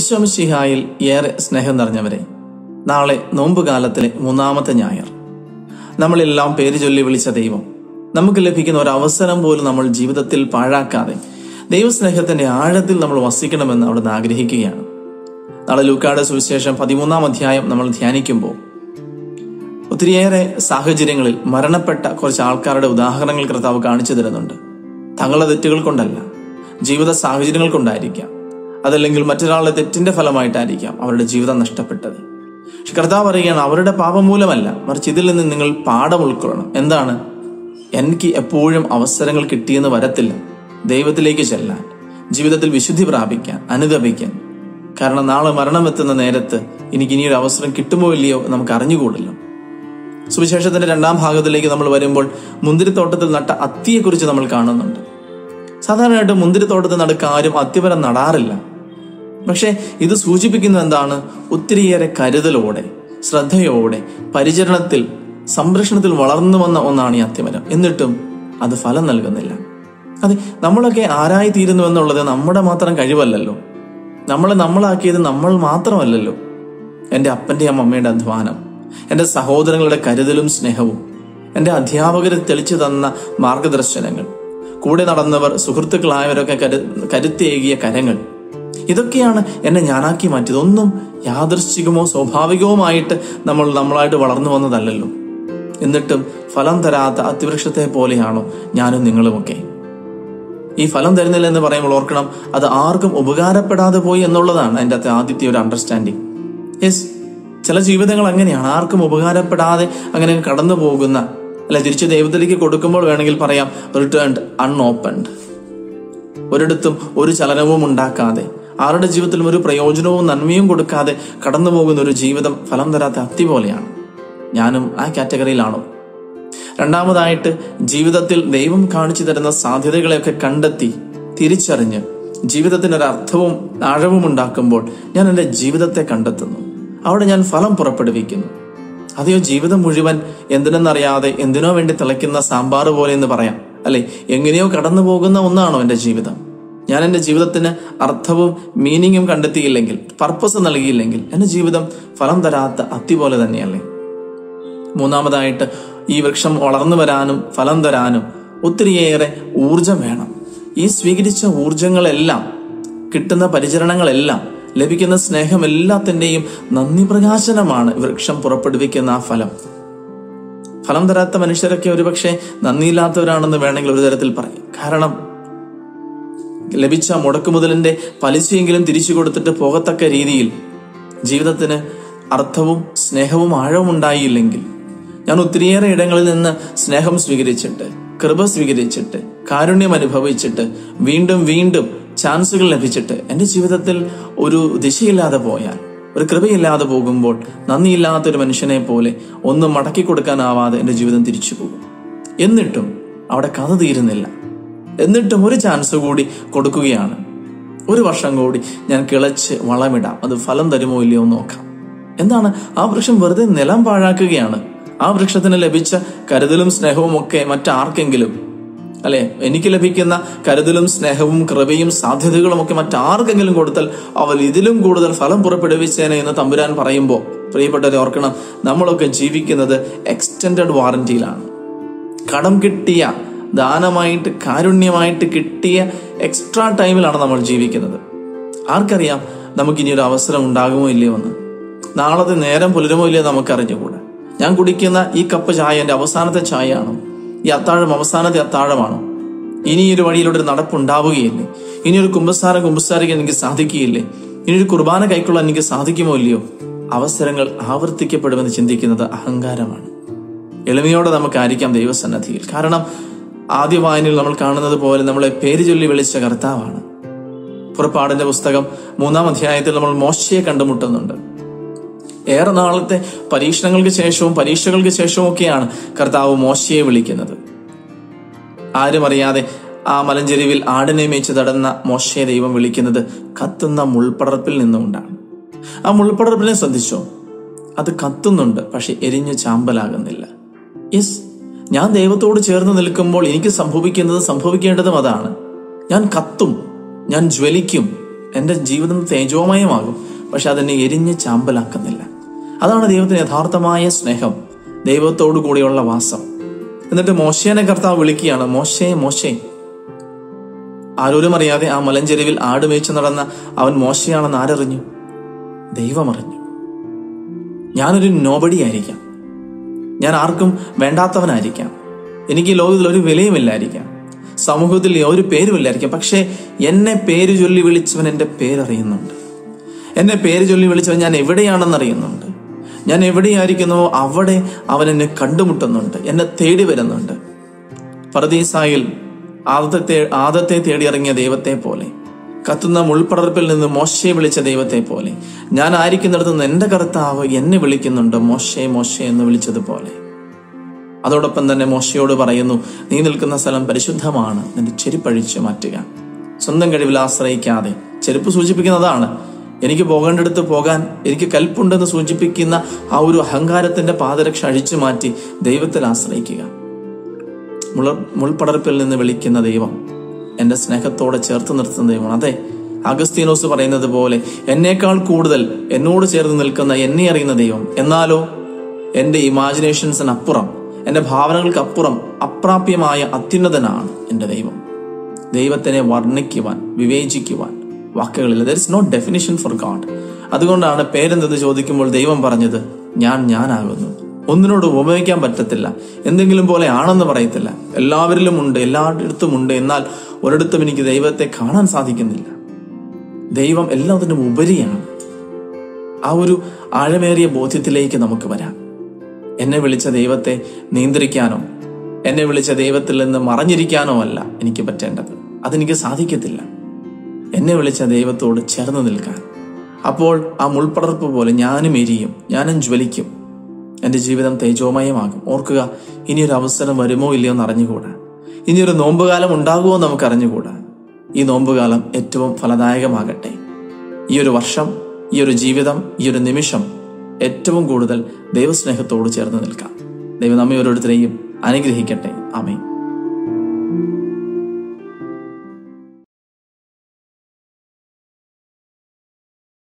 വിശ്വമിശിഹായിൽ ഏറെ സ്നേഹം നിറഞ്ഞവരെ നാളെ നോമ്പുകാലത്തിലെ മൂന്നാമത്തെ ഞായർ നമ്മളെല്ലാം പേര് ചൊല്ലി വിളിച്ച ദൈവം നമുക്ക് ലഭിക്കുന്ന ഒരു അവസരം പോലും നമ്മൾ ജീവിതത്തിൽ പാഴാക്കാതെ ദൈവസ്നേഹത്തിന്റെ ആഴത്തിൽ നമ്മൾ വസിക്കണമെന്ന് അവിടുന്ന് ആഗ്രഹിക്കുകയാണ് നാളെ ലൂക്കാട് സുവിശേഷം പതിമൂന്നാം അധ്യായം നമ്മൾ ധ്യാനിക്കുമ്പോൾ ഒത്തിരിയേറെ സാഹചര്യങ്ങളിൽ മരണപ്പെട്ട കുറച്ച് ആൾക്കാരുടെ ഉദാഹരണങ്ങൾ കർത്താവ് കാണിച്ചു തരുന്നുണ്ട് തങ്ങളുടെ തെറ്റുകൾ കൊണ്ടല്ല ജീവിത സാഹചര്യങ്ങൾ കൊണ്ടായിരിക്കാം അതല്ലെങ്കിൽ മറ്റൊരാളുടെ തെറ്റിന്റെ ഫലമായിട്ടായിരിക്കാം അവരുടെ ജീവിതം നഷ്ടപ്പെട്ടത് പക്ഷെ കർത്താവ് പറയുകയാണ് അവരുടെ പാപം മൂലമല്ല മറിച്ച് ഇതിൽ നിന്ന് നിങ്ങൾ പാഠം ഉൾക്കൊള്ളണം എന്താണ് എനിക്ക് എപ്പോഴും അവസരങ്ങൾ കിട്ടിയെന്ന് വരത്തില്ല ദൈവത്തിലേക്ക് ചെല്ലാൻ ജീവിതത്തിൽ വിശുദ്ധി പ്രാപിക്കാൻ അനുദപിക്കാൻ കാരണം നാളെ മരണം എത്തുന്ന നേരത്ത് എനിക്ക് ഇനിയൊരു അവസരം കിട്ടുമോ ഇല്ലയോ നമുക്ക് അറിഞ്ഞുകൂടല്ലോ സുവിശേഷത്തിന്റെ രണ്ടാം ഭാഗത്തിലേക്ക് നമ്മൾ വരുമ്പോൾ മുന്തിരിത്തോട്ടത്തിൽ നട്ട അത്തിയെക്കുറിച്ച് നമ്മൾ കാണുന്നുണ്ട് സാധാരണയായിട്ട് മുന്തിരിത്തോട്ടത്തിൽ നടുക്ക് ആരും അത്തിമരം നടാറില്ല പക്ഷെ ഇത് സൂചിപ്പിക്കുന്നത് എന്താണ് ഒത്തിരിയേറെ കരുതലോടെ ശ്രദ്ധയോടെ പരിചരണത്തിൽ സംരക്ഷണത്തിൽ വളർന്നു വന്ന ഒന്നാണ് ഈ അത്തിമരം എന്നിട്ടും അത് ഫലം നൽകുന്നില്ല അതെ നമ്മളൊക്കെ ആരായി തീരുന്നു എന്നുള്ളത് നമ്മുടെ മാത്രം കഴിവല്ലല്ലോ നമ്മളെ നമ്മളാക്കിയത് നമ്മൾ മാത്രമല്ലല്ലോ എൻ്റെ അപ്പൻ്റെയും അമ്മയുടെ അധ്വാനം എൻ്റെ സഹോദരങ്ങളുടെ കരുതലും സ്നേഹവും എൻ്റെ അധ്യാപകർ തെളിച്ചു തന്ന മാർഗദർശനങ്ങൾ കൂടെ നടന്നവർ സുഹൃത്തുക്കളായവരൊക്കെ കരു കരുത്തേകിയ കരങ്ങൾ ഇതൊക്കെയാണ് എന്നെ ഞാനാക്കി മാറ്റിയത് ഒന്നും യാദൃശ്ചികമോ സ്വാഭാവികവുമായിട്ട് നമ്മൾ നമ്മളായിട്ട് വളർന്നു വന്നതല്ലല്ലോ എന്നിട്ടും ഫലം തരാത്ത അത്തിവൃക്ഷത്തെ പോലെയാണോ ഞാനും നിങ്ങളുമൊക്കെ ഈ ഫലം തരുന്നില്ല എന്ന് പറയുമ്പോൾ ഓർക്കണം അത് ആർക്കും ഉപകാരപ്പെടാതെ പോയി എന്നുള്ളതാണ് അതിൻ്റെ അകത്തെ ആദ്യത്തെ ഒരു അണ്ടർസ്റ്റാൻഡിങ് യെസ് ചില ജീവിതങ്ങൾ അങ്ങനെയാണ് ആർക്കും ഉപകാരപ്പെടാതെ അങ്ങനെ കടന്നു പോകുന്ന അല്ലെ തിരിച്ച് ദൈവത്തിലേക്ക് കൊടുക്കുമ്പോൾ വേണമെങ്കിൽ പറയാം റിട്ടേൺഡ് അൺഓപ്പൺഡ് ഒരിടത്തും ഒരു ചലനവും ഉണ്ടാക്കാതെ ആരുടെ ജീവിതത്തിലും ഒരു പ്രയോജനവും നന്മയും കൊടുക്കാതെ കടന്നു പോകുന്ന ഒരു ജീവിതം ഫലം തരാത്ത അത്തി പോലെയാണ് ഞാനും ആ കാറ്റഗറിയിലാണോ രണ്ടാമതായിട്ട് ജീവിതത്തിൽ ദൈവം കാണിച്ചു തരുന്ന സാധ്യതകളെയൊക്കെ കണ്ടെത്തി തിരിച്ചറിഞ്ഞ് ജീവിതത്തിന് ഒരു അർത്ഥവും ആഴവും ഉണ്ടാക്കുമ്പോൾ ഞാൻ എൻ്റെ ജീവിതത്തെ കണ്ടെത്തുന്നു അവിടെ ഞാൻ ഫലം പുറപ്പെടുവിക്കുന്നു അതെയോ ജീവിതം മുഴുവൻ എന്തിനെന്നറിയാതെ എന്തിനോ വേണ്ടി തിളയ്ക്കുന്ന സാമ്പാർ പോലെ എന്ന് പറയാം അല്ലെ എങ്ങനെയോ കടന്നു പോകുന്ന ഒന്നാണോ എൻ്റെ ജീവിതം ഞാൻ എൻ്റെ ജീവിതത്തിന് അർത്ഥവും മീനിങ്ങും കണ്ടെത്തിയില്ലെങ്കിൽ പർപ്പസ് നൽകിയില്ലെങ്കിൽ എൻ്റെ ജീവിതം ഫലം തരാത്ത അത്തി പോലെ തന്നെയല്ലേ മൂന്നാമതായിട്ട് ഈ വൃക്ഷം വളർന്നു വരാനും ഫലം തരാനും ഒത്തിരിയേറെ ഊർജം വേണം ഈ സ്വീകരിച്ച ഊർജങ്ങളെല്ലാം കിട്ടുന്ന പരിചരണങ്ങളെല്ലാം ലഭിക്കുന്ന സ്നേഹം എല്ലാത്തിൻ്റെയും നന്ദി പ്രകാശനമാണ് വൃക്ഷം പുറപ്പെടുവിക്കുന്ന ആ ഫലം ഫലം തരാത്ത മനുഷ്യരൊക്കെ ഒരുപക്ഷെ നന്ദിയില്ലാത്തവരാണെന്ന് വേണമെങ്കിൽ ഒരു തരത്തിൽ പറയും കാരണം ലഭിച്ച മുടക്കുമുതലിന്റെ പലിശയെങ്കിലും തിരിച്ചു കൊടുത്തിട്ട് പോകത്തക്ക രീതിയിൽ ജീവിതത്തിന് അർത്ഥവും സ്നേഹവും ആഴവും ഉണ്ടായില്ലെങ്കിൽ ഞാൻ ഒത്തിരിയേറെ ഇടങ്ങളിൽ നിന്ന് സ്നേഹം സ്വീകരിച്ചിട്ട് കൃപ സ്വീകരിച്ചിട്ട് കാരുണ്യം അനുഭവിച്ചിട്ട് വീണ്ടും വീണ്ടും ചാൻസുകൾ ലഭിച്ചിട്ട് എൻ്റെ ജീവിതത്തിൽ ഒരു ദിശയില്ലാതെ പോയാൽ ഒരു കൃപയില്ലാതെ പോകുമ്പോൾ നന്ദിയില്ലാത്ത ഒരു മനുഷ്യനെ പോലെ ഒന്നും മടക്കി കൊടുക്കാനാവാതെ എൻ്റെ ജീവിതം തിരിച്ചു പോകും എന്നിട്ടും അവിടെ കഥ തീരുന്നില്ല എന്നിട്ടും ഒരു ചാൻസ് കൂടി കൊടുക്കുകയാണ് ഒരു വർഷം കൂടി ഞാൻ കിളച്ച് വളമിടാം അത് ഫലം തരുമോ ഇല്ലയോ എന്ന് നോക്കാം എന്താണ് ആ വൃക്ഷം വെറുതെ നിലം പാഴാക്കുകയാണ് ആ വൃക്ഷത്തിന് ലഭിച്ച കരുതലും സ്നേഹവും ഒക്കെ മറ്റാർക്കെങ്കിലും അല്ലെ എനിക്ക് ലഭിക്കുന്ന കരുതലും സ്നേഹവും കൃപയും സാധ്യതകളും ഒക്കെ മറ്റാർക്കെങ്കിലും കൊടുത്താൽ അവൾ ഇതിലും കൂടുതൽ ഫലം പുറപ്പെടുവിച്ചേനെ എന്ന് തമ്പുരാൻ പറയുമ്പോൾ പ്രിയപ്പെട്ടവരെ ഓർക്കണം നമ്മളൊക്കെ ജീവിക്കുന്നത് എക്സ്റ്റെൻഡഡ് വാറന്റിയിലാണ് കടം കിട്ടിയ ദാനമായിട്ട് കാരുണ്യമായിട്ട് കിട്ടിയ എക്സ്ട്രാ ടൈമിലാണ് നമ്മൾ ജീവിക്കുന്നത് ആർക്കറിയാം നമുക്കിനി ഒരു അവസരം ഉണ്ടാകുമോ ഇല്ലയോ എന്ന് നാളത്തെ നേരം പുലരുമോ ഇല്ലയോ നമുക്ക് അറിഞ്ഞുകൂടാ ഞാൻ കുടിക്കുന്ന ഈ കപ്പ് ചായ എൻ്റെ അവസാനത്തെ ചായയാണോ ഈ അത്താഴം അവസാനത്തെ അത്താഴമാണോ ഇനി ഒരു വഴിയിലൂടെ ഒരു നടപ്പുണ്ടാവുകയില്ലേ ഇനി ഒരു കുമ്പസാരം കുമ്പസാരിക്കാൻ എനിക്ക് സാധിക്കുകയില്ലേ ഇനി ഒരു കുർബാന കൈക്കൊള്ളാൻ എനിക്ക് സാധിക്കുമോ ഇല്ലയോ അവസരങ്ങൾ ആവർത്തിക്കപ്പെടുമെന്ന് ചിന്തിക്കുന്നത് അഹങ്കാരമാണ് എളിമയോടെ നമുക്കായിരിക്കാം ദൈവസന്നദ്ധിയിൽ കാരണം ആദ്യ വായനയിൽ നമ്മൾ കാണുന്നത് പോലെ നമ്മളെ പേര് ചൊല്ലി വിളിച്ച കർത്താവാണ് പുറപ്പാടിന്റെ പുസ്തകം മൂന്നാം അധ്യായത്തിൽ നമ്മൾ മോശയെ കണ്ടുമുട്ടുന്നുണ്ട് ഏറെ നാളത്തെ പരീക്ഷണങ്ങൾക്ക് ശേഷവും പരീക്ഷകൾക്ക് ശേഷവും ഒക്കെയാണ് കർത്താവ് മോശയെ വിളിക്കുന്നത് ആരും അറിയാതെ ആ മലഞ്ചെരുവിൽ ആടിനെ മേച്ച് തടന്ന മോശയെ ദൈവം വിളിക്കുന്നത് കത്തുന്ന മുൾപ്പടർപ്പിൽ നിന്നുകൊണ്ടാണ് ആ മുൾപ്പടർപ്പിനെ ശ്രദ്ധിച്ചോ അത് കത്തുന്നുണ്ട് പക്ഷെ എരിഞ്ഞു ചാമ്പലാകുന്നില്ല യെസ് ഞാൻ ദൈവത്തോട് ചേർന്ന് നിൽക്കുമ്പോൾ എനിക്ക് സംഭവിക്കുന്നത് സംഭവിക്കേണ്ടതും അതാണ് ഞാൻ കത്തും ഞാൻ ജ്വലിക്കും എൻ്റെ ജീവിതം തേജോമയമാകും പക്ഷെ അതെന്നെ എരിഞ്ഞ് ചാമ്പലാക്കുന്നില്ല അതാണ് ദൈവത്തിന് യഥാർത്ഥമായ സ്നേഹം ദൈവത്തോടു കൂടിയുള്ള വാസം എന്നിട്ട് മോശേനെ കർത്താവ് വിളിക്കുകയാണ് മോശേ മോശേ ആരോരും അറിയാതെ ആ മലഞ്ചെരുവിൽ ആട് മേയിച്ചു നടന്ന അവൻ മോശയാണെന്ന് ആരറിഞ്ഞു ദൈവം അറിഞ്ഞു ഞാനൊരു നോബടി ആയിരിക്കാം ഞാൻ ആർക്കും വേണ്ടാത്തവനായിരിക്കാം എനിക്ക് ഈ ലോകത്തിൽ ഒരു വിലയുമില്ലായിരിക്കാം സമൂഹത്തിൽ ഒരു പേരുമില്ലായിരിക്കാം പക്ഷേ എന്നെ പേര് ചൊല്ലി വിളിച്ചവൻ എൻ്റെ പേരറിയുന്നുണ്ട് എന്നെ പേര് ചൊല്ലി വിളിച്ചവൻ ഞാൻ എവിടെയാണെന്ന് അറിയുന്നുണ്ട് ഞാൻ എവിടെയായിരിക്കുന്നുവോ അവിടെ അവൻ എന്നെ കണ്ടുമുട്ടുന്നുണ്ട് എന്നെ തേടി വരുന്നുണ്ട് പർദീസായിൽ ആദത്തെ ആദത്തെ തേടിയിറങ്ങിയ ദൈവത്തെ പോലെ കത്തുന്ന മുൾപ്പടർപ്പിൽ നിന്ന് മോശയെ വിളിച്ച ദൈവത്തെ പോലെ ഞാൻ ആയിരിക്കുന്നിടത്ത് നിന്ന് എന്റെ കർത്താവ് എന്നെ വിളിക്കുന്നുണ്ട് മോശെ മോശെ എന്ന് വിളിച്ചതുപോലെ അതോടൊപ്പം തന്നെ മോശയോട് പറയുന്നു നീ നിൽക്കുന്ന സ്ഥലം പരിശുദ്ധമാണ് നിന്റെ ചെരുപ്പഴിച്ച് മാറ്റുക സ്വന്തം കഴിവിൽ ആശ്രയിക്കാതെ ചെരുപ്പ് സൂചിപ്പിക്കുന്നതാണ് എനിക്ക് പോകേണ്ടടുത്ത് പോകാൻ എനിക്ക് കൽപ്പുണ്ടെന്ന് സൂചിപ്പിക്കുന്ന ആ ഒരു അഹങ്കാരത്തിന്റെ പാദരക്ഷ അഴിച്ചു മാറ്റി ദൈവത്തിൽ ആശ്രയിക്കുക മുള മുൾപ്പടർപ്പിൽ നിന്ന് വിളിക്കുന്ന ദൈവം എന്റെ സ്നേഹത്തോടെ ചേർത്ത് നിർത്തുന്ന ദൈവമാണ് അതെ അഗസ്തീനോസ് പറയുന്നത് പോലെ എന്നേക്കാൾ കൂടുതൽ എന്നോട് ചേർന്ന് നിൽക്കുന്ന എന്നെ അറിയുന്ന ദൈവം എന്നാലോ എന്റെ ഇമാജിനേഷൻസിനപ്പുറം എന്റെ ഭാവനകൾക്കപ്പുറം അപ്രാപ്യമായ അത്യുന്നതനാണ് എന്റെ ദൈവം ദൈവത്തിനെ വർണ്ണിക്കുവാൻ വിവേചിക്കുവാൻ വാക്കുകളില്ല there is no definition for God അതുകൊണ്ടാണ് പേരെന്തെന്ന് ചോദിക്കുമ്പോൾ ദൈവം പറഞ്ഞത് ഞാൻ ഞാനാകുന്നു ഒന്നിനോട് ഉപയോഗിക്കാൻ പറ്റത്തില്ല എന്തെങ്കിലും പോലെ ആണെന്ന് പറയത്തില്ല എല്ലാവരിലും ഉണ്ട് എല്ലായിടത്തും ഉണ്ട് എന്നാൽ ഒരിടത്തും എനിക്ക് ദൈവത്തെ കാണാൻ സാധിക്കുന്നില്ല ദൈവം എല്ലാത്തിനും ഉപരിയാണ് ആ ഒരു ആഴമേറിയ ബോധ്യത്തിലേക്ക് നമുക്ക് വരാം എന്നെ വിളിച്ച ദൈവത്തെ നിയന്ത്രിക്കാനോ എന്നെ വിളിച്ച ദൈവത്തിൽ നിന്ന് മറഞ്ഞിരിക്കാനോ അല്ല എനിക്ക് പറ്റേണ്ടത് അതെനിക്ക് സാധിക്കത്തില്ല എന്നെ വിളിച്ച ദൈവത്തോട് ചേർന്ന് നിൽക്കാൻ അപ്പോൾ ആ മുൾപ്പടർപ്പ് പോലെ ഞാനും എരിയും ഞാനും ജ്വലിക്കും എൻ്റെ ജീവിതം തേജോമയമാകും ഓർക്കുക ഇനിയൊരു അവസരം വരുമോ ഇല്ലയോ എന്ന് അറിഞ്ഞുകൂടാ ഇനിയൊരു നോമ്പുകാലം ഉണ്ടാകുമോ എന്ന് നമുക്ക് അറിഞ്ഞുകൂടാ ഈ നോമ്പുകാലം ഏറ്റവും ഫലദായകമാകട്ടെ ഈ ഒരു വർഷം ഈ ഒരു ജീവിതം ഈ ഒരു നിമിഷം ഏറ്റവും കൂടുതൽ ദൈവസ്നേഹത്തോട് ചേർന്ന് നിൽക്കാം ദൈവം നമ്മെ ഓരോരുത്തരെയും അനുഗ്രഹിക്കട്ടെ ആമേ